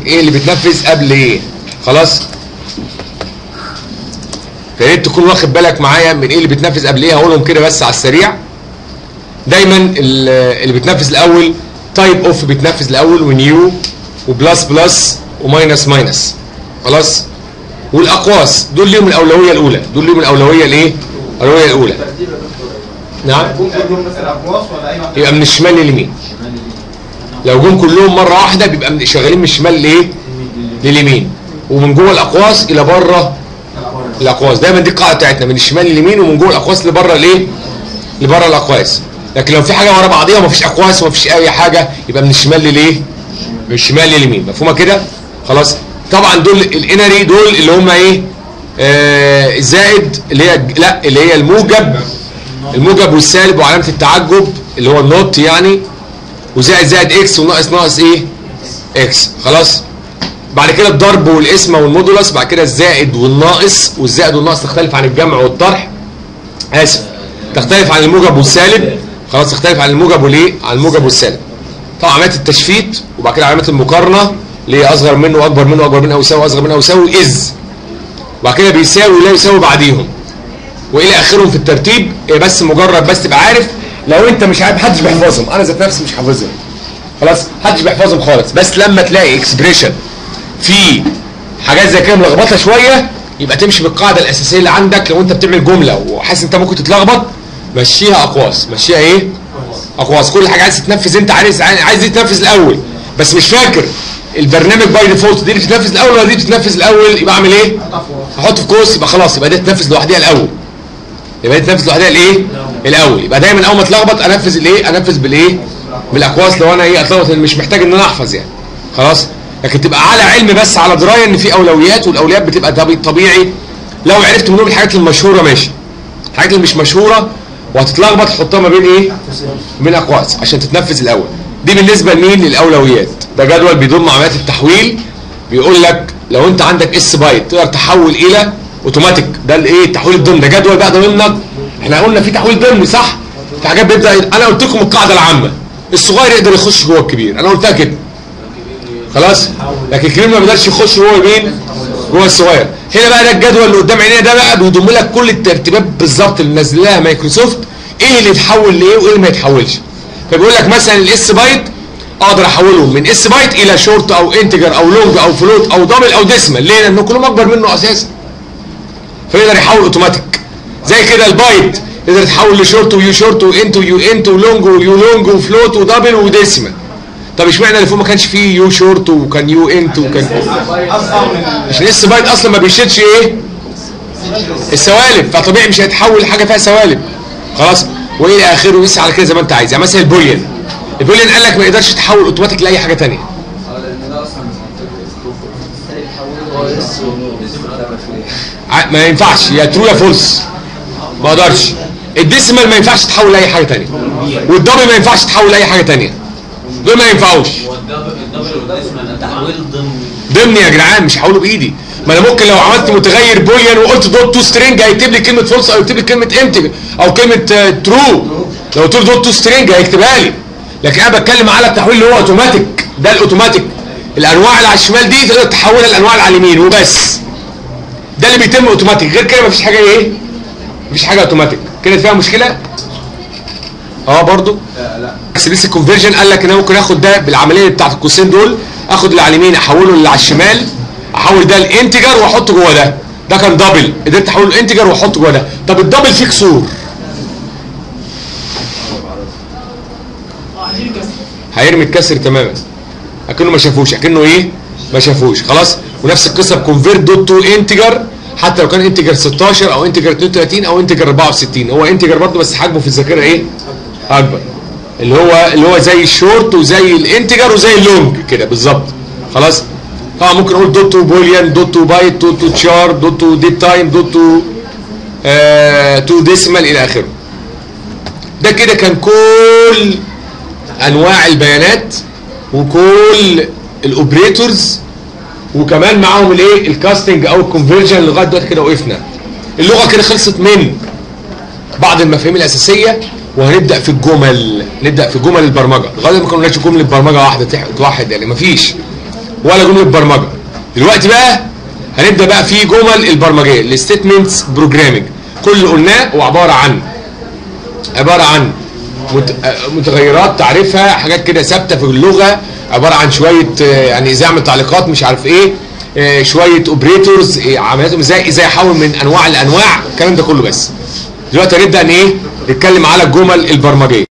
ايه اللي بيتنفذ قبل ايه خلاص يا ريت تكون واخد بالك معايا من ايه اللي بيتنفذ قبل ايه هقولهم كده بس على السريع دايما ال- اللي بيتنفذ الاول تايب اوف بيتنفذ الاول ونيو وبلس بلس وماينس ماينس خلاص والاقواس دول ليهم الاولويه الاولى دول ليهم الاولويه الايه الاولويه الاولى نعم يكون كلهم مثلا اقواس ولا اي واحد يبقى من الشمال لليمين لو جم كلهم مره واحده بيبقى من شغالين من الشمال لايه لليمين ومن جوه الاقواس الى بره الاقواس دايما دي القاعده بتاعتنا من الشمال لليمين ومن جوه الاقواس لبره الايه لبره الاقواس لكن لو في حاجه ورا بعضيها ومفيش اقواس ومفيش اي حاجه يبقى من الشمال للايه من الشمال لليمين مفهومه كده خلاص طبعا دول الانري دول اللي هم ايه آه الزائد اللي هي لا اللي هي الموجب الموجب والسالب وعلامه التعجب اللي هو النوت يعني وزائد زائد اكس وناقص ناقص ايه اكس خلاص بعد كده الضرب والقسمه والمودولس بعد كده الزائد والناقص والزائد والناقص تختلف عن الجمع والطرح اسف تختلف عن الموجب والسالب خلاص تختلف عن الموجب والايه عن الموجب والسالب طبعا علامات التشفيت وبعد كده علامات المقارنه اللي هي اصغر منه واكبر منه واكبر منه او يساوي اصغر منه او يساوي از وبعد كده بيساوي لا يساوي بعديهم والى اخرهم في الترتيب إيه بس مجرد بس تبقى عارف لو انت مش عارف محدش بيحفظهم انا ذات نفسي مش حافظهم خلاص محدش بيحفظهم خالص بس لما تلاقي اكسبريشن في حاجات زي كده ملخبطه شويه يبقى تمشي بالقاعده الاساسيه اللي عندك لو انت بتعمل جمله وحاسس انت ممكن تتلخبط مشيها اقواس مشيها ايه اقواس كل حاجه عايز تتنفذ انت عايز عايز دي تتنفذ الاول بس مش فاكر البرنامج باي ديفولت دي اللي بتتنفذ الاول ولا دي بتتنفذ الاول يبقى اعمل ايه احط في قوس يبقى خلاص يبقى دي تتنفذ لوحدها الاول يبقى دي تتنفذ لوحدها الايه الاول يبقى دايما اول ما اتلخبط انفذ الايه انفذ بالايه بالاقواس لو انا ايه اتلخبط إن مش محتاج ان انا احفظ يعني خلاص لكن تبقى على علم بس على درايه ان في اولويات والاولويات بتبقى طبي- طبيعي لو عرفت منهم الحاجات المشهوره ماشي الحاجات اللي مش مشهوره وهتتلخبط حطها ما بين ايه من اقواس عشان تتنفذ الاول دي بالنسبه لمين للاولويات ده جدول بيضم عمليات التحويل بيقول لك لو انت عندك اس بايت تقدر تحول الى اوتوماتيك ده الايه التحويل الضمني ده جدول بقى ضمنك احنا قلنا في تحويل ضمني صح في حاجات بيبدا انا قلت لكم القاعده العامه الصغير يقدر يخش جوه الكبير انا قلتها كده خلاص لكن الكبير ما بيقدرش يخش جوه مين جوه الصغير هنا بقى ده الجدول اللي قدام عينينا ده بقى بيضم لك كل الترتيبات بالظبط اللي منزلها مايكروسوفت ايه اللي يتحول لايه وايه اللي ما يتحولش فبيقول لك مثلا الاس بايت اقدر احوله من اس بايت الى شورت او انتجر او لونج او فلوت او دبل او ديسمال ليه لانه كلهم اكبر منه اساسا فيقدر يحول اوتوماتيك زي كده البايت يقدر يتحول لشورت ويو شورت وانت ويو انت ولونج ويو لونج وفلوت ودبل وديسمال طب اشمعنى اللي فوق ما كانش فيه يو شورت وكان يو انت وكان اصغر من عشان اس بايت اصلا ما بيشيلش ايه السوالب فطبيعي مش هيتحول لحاجه فيها سوالب خلاص والى اخره ويسعى على كده زي ما انت عايز يعني مثلا البوليان البوليان قال لك ما يقدرش يتحول اوتوماتيك لاي حاجه ثانيه لان ده اصلا مش منطقي هو اس ما ينفعش يا ترو يا فولس ما اقدرش الديسيمال ما ينفعش تحول لاي حاجه ثانيه والدبل ما ينفعش تحول لاي حاجه ثانيه دول ما ينفعوش والدبل الدبل والديسمال تحويل ضمني ضمني يا جدعان مش هحوله بايدي ما انا ممكن لو عملت متغير بوليان وقلت دوت تو سترينج هيكتب لي كلمه فولس او يكتب لي كلمه امتي او كلمه ترو لو قلت له دوت تو سترينج هيكتبها لي لكن انا بتكلم على التحويل اللي هو اوتوماتيك ده الاوتوماتيك الانواع اللي على الشمال دي تقدر تحولها للانواع اللي على اليمين وبس ده اللي بيتم اوتوماتيك غير كده مفيش حاجه ايه مفيش حاجه اوتوماتيك كده فيها مشكله اه برضو اكسبريس كونفرجن قال لك انا ممكن اخد ده بالعمليه بتاعت القوسين دول اخد اللي على اليمين احوله اللي على الشمال احول ده الانتجر واحطه جوه ده ده كان دبل قدرت احوله الانتجر واحطه جوه ده طب الدبل فيه كسور هيرمي الكسر تماما اكنه ما شافوش اكنه ايه ما شافوش خلاص ونفس القصه بكونفيرت دوت تو انتجر حتى لو كان انتجر 16 او انتجر 32 او انتجر 64 هو انتجر برضه بس حجمه في الذاكره ايه اكبر اللي هو اللي هو زي الشورت وزي الانتجر وزي اللونج كده بالظبط خلاص طبعا ممكن اقول دوت تو بوليان دوت تو بايت دوت تو تشار دوت تو ديت تايم دوت تو آه تو ديسيمال الى اخره ده كده كان كل انواع البيانات وكل الاوبريتورز وكمان معاهم الايه الكاستنج او الكونفرجن لغايه دلوقتي كده وقفنا اللغه كده خلصت من بعض المفاهيم الاساسيه وهنبدا في الجمل نبدا في جمل البرمجه لغايه ما كناش جمله برمجه واحده تح- توحد يعني مفيش ولا جمله برمجه دلوقتي بقى هنبدا بقى في جمل البرمجيه الستيتمنتس بروجرامنج كل اللي قلناه هو عباره عن عباره عن مت- آه، متغيرات تعرفها حاجات كده ثابته في اللغه عباره عن شويه آه، يعني ازاي اعمل تعليقات مش عارف ايه آه، شويه اوبريتورز عملياتهم ازاي ازاي احول من انواع لانواع الكلام ده كله بس دلوقتي هنبدا ان ايه نتكلم على الجمل البرمجيه